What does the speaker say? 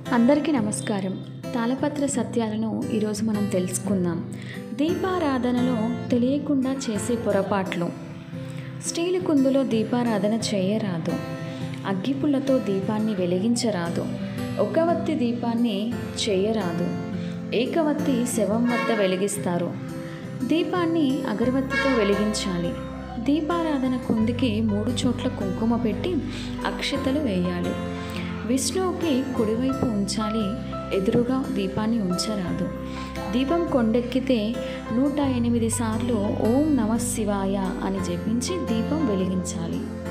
అందరికీ నమస్కారం తాళపత్ర సత్యాలను ఈరోజు మనం తెలుసుకుందాం దీపారాధనలో తెలియకుండా చేసే పొరపాట్లు స్టీలు కుందులో దీపారాధన చేయరాదు అగ్గిపుల్లతో దీపాన్ని వెలిగించరాదు ఒక్కవత్తి దీపాన్ని చేయరాదు ఏకవత్తి శవం వద్ద వెలిగిస్తారు దీపాన్ని అగరవత్తితో వెలిగించాలి దీపారాధన కుందికి మూడు చోట్ల కుంకుమ పెట్టి అక్షతలు వేయాలి విష్ణువుకి కుడివైపు ఉంచాలి ఎదురుగా దీపాన్ని ఉంచరాదు దీపం కొండెక్కితే నూట ఎనిమిది సార్లు ఓం నమ శివాయ అని జపించి దీపం వెలిగించాలి